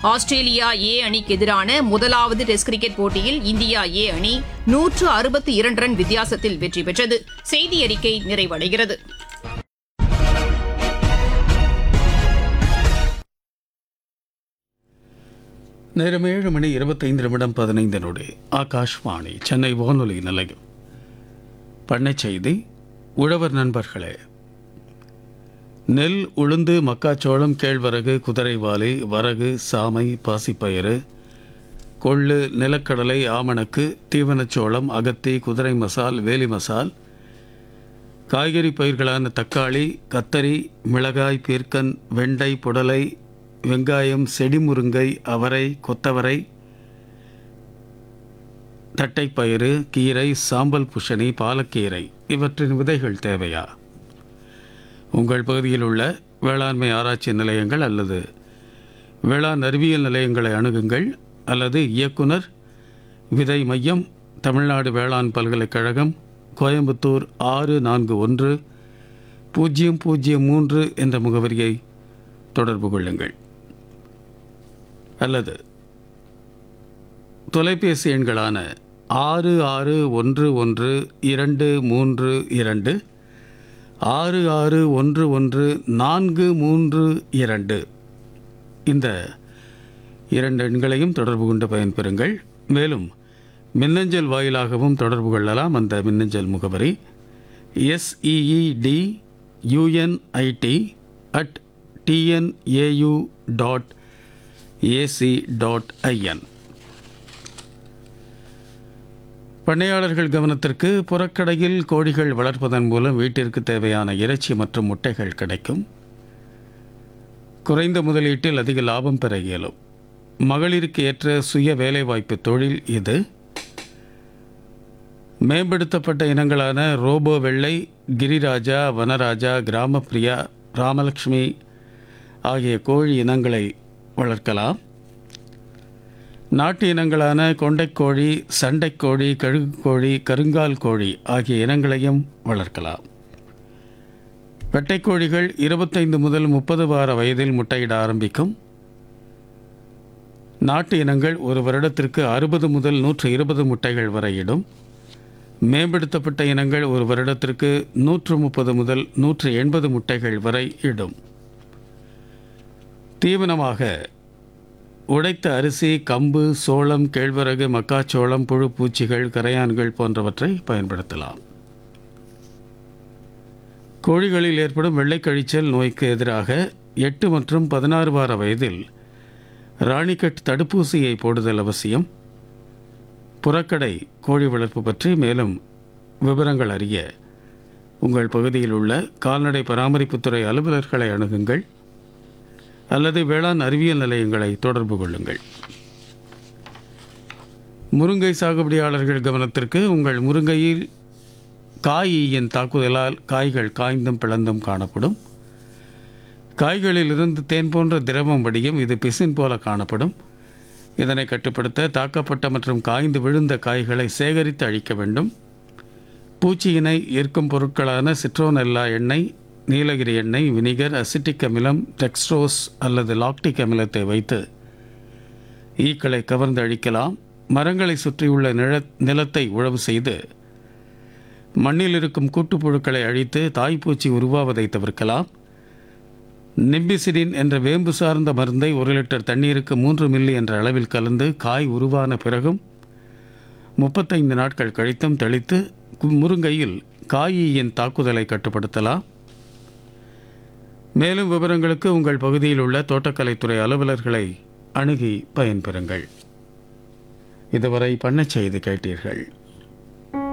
Australia A அணிக்கு எதிரான முதலாவது டெஸ்ட் கிரிக்கெட் போட்டியில் இந்தியா ஏ அணி நூற்று அறுபத்தி இரண்டு ரன் வித்தியாசத்தில் வெற்றி பெற்றது செய்தி அறிக்கை நிறைவடைகிறது நேரம் ஏழு மணி இருபத்தைந்து நிமிடம் பதினைந்து நொடி ஆகாஷ்வாணி சென்னை வானொலி நிலையம் பண்ணைச் செய்தி உழவர் நண்பர்களே நெல் உளுந்து மக்காச்சோளம் கேழ்வரகு குதிரைவாலி வரகு சாமை பாசிப்பயிறு கொள்ளு நிலக்கடலை ஆமணக்கு தீவனச்சோளம் அகத்தி குதிரை மசால் வேலி மசால் காய்கறி பயிர்களான தக்காளி கத்தரி மிளகாய் பீர்க்கன் வெண்டை புடலை வெங்காயம் செடிமுருங்கை அவரை கொத்தவரை தட்டைப்பயிறு கீரை சாம்பல் புஷணி பாலக்கீரை இவற்றின் விதைகள் தேவையா உங்கள் பகுதியில் உள்ள வேளாண்மை ஆராய்ச்சி நிலையங்கள் அல்லது வேளாண் அறிவியல் நிலையங்களை அணுகுங்கள் அல்லது இயக்குனர் விதை மையம் தமிழ்நாடு வேளாண் பல்கலைக்கழகம் கோயம்புத்தூர் ஆறு நான்கு ஒன்று பூஜ்ஜியம் பூஜ்ஜியம் மூன்று என்ற முகவரியை தொடர்பு கொள்ளுங்கள் அல்லது தொலைபேசி எண்களான ஆறு ஆறு ஒன்று ஒன்று இரண்டு மூன்று இரண்டு ஆறு ஆறு ஒன்று ஒன்று நான்கு மூன்று இரண்டு இந்த இரண்டு எண்களையும் தொடர்பு கொண்டு பயன்பெறுங்கள் மேலும் மின்னஞ்சல் வாயிலாகவும் தொடர்பு கொள்ளலாம் அந்த மின்னஞ்சல் முகவரி S E E D U N I T at T N A U dot A C dot I N பண்ணையாளர்கள் கவனத்திற்கு புறக்கடையில் கோழிகள் வளர்ப்பதன் மூலம் வீட்டிற்கு தேவையான இறைச்சி மற்றும் முட்டைகள் கிடைக்கும் குறைந்த முதலீட்டில் அதிக லாபம் பெற இயலும் மகளிருக்கு ஏற்ற சுய வேலைவாய்ப்பு தொழில் இது மேம்படுத்தப்பட்ட இனங்களான ரோபோ வெள்ளை கிரிராஜா வனராஜா கிராமப்பிரியா ராமலக்ஷ்மி ஆகிய கோழி இனங்களை வளர்க்கலாம் நாட்டு இனங்களான கொண்டைக்கோழி சண்டைக்கோழி கழுகுக்கோழி கருங்கால் கோழி ஆகிய இனங்களையும் வளர்க்கலாம் வெட்டைக்கோழிகள் இருபத்தைந்து முதல் முப்பது வார வயதில் முட்டையிட ஆரம்பிக்கும் நாட்டு இனங்கள் ஒரு வருடத்திற்கு அறுபது முதல் நூற்று இருபது முட்டைகள் வரை இடும் மேம்படுத்தப்பட்ட இனங்கள் ஒரு வருடத்திற்கு நூற்று முப்பது முதல் நூற்று எண்பது முட்டைகள் வரை இடும் தீவனமாக உடைத்த அரிசி கம்பு சோளம் கேழ்வரகு மக்காச்சோளம் புழு பூச்சிகள் கரையான்கள் போன்றவற்றை பயன்படுத்தலாம் கோழிகளில் ஏற்படும் வெள்ளைக்கழிச்சல் நோய்க்கு எதிராக எட்டு மற்றும் பதினாறு வார வயதில் ராணிக்கட் தடுப்பூசியை போடுதல் அவசியம் புறக்கடை கோழி வளர்ப்பு பற்றி மேலும் விவரங்கள் அறிய உங்கள் பகுதியில் உள்ள கால்நடை பராமரிப்புத்துறை அலுவலர்களை அணுகுங்கள் அல்லது வேளாண் அறிவியல் நிலையங்களை தொடர்பு கொள்ளுங்கள் முருங்கை சாகுபடியாளர்கள் கவனத்திற்கு உங்கள் முருங்கையில் காயின் தாக்குதலால் காய்கள் காய்ந்தும் பிளந்தும் காணப்படும் காய்களிலிருந்து தேன் போன்ற திரவம் வடியும் இது பிசின் போல காணப்படும் இதனை கட்டுப்படுத்த தாக்கப்பட்ட மற்றும் காய்ந்து விழுந்த காய்களை சேகரித்து அழிக்க வேண்டும் பூச்சியினை ஈர்க்கும் பொருட்களான சிட்ரோனெல்லா எண்ணெய் நீலகிரி எண்ணெய் வினிகர் அசிட்டிக் அமிலம் டெக்ஸ்ட்ரோஸ் அல்லது லாக்டிக் அமிலத்தை வைத்து ஈக்களை கவர்ந்து அழிக்கலாம் மரங்களை சுற்றியுள்ள நில நிலத்தை உழவு செய்து மண்ணில் இருக்கும் கூட்டுப்புழுக்களை அழித்து தாய்ப்பூச்சி உருவாவதை தவிர்க்கலாம் நிம்பிசிடின் என்ற வேம்பு சார்ந்த மருந்தை ஒரு லிட்டர் தண்ணீருக்கு மூன்று மில்லி என்ற அளவில் கலந்து காய் உருவான பிறகும் முப்பத்தைந்து நாட்கள் கழித்தும் தெளித்து கு- முருங்கையில் காயியின் தாக்குதலை கட்டுப்படுத்தலாம் மேலும் விவரங்களுக்கு உங்கள் பகுதியில் உள்ள தோட்டக்கலைத்துறை அலுவலர்களை அணுகி பயன்பெறுங்கள் இதுவரை பண்ணச் செய்து கேட்டீர்கள்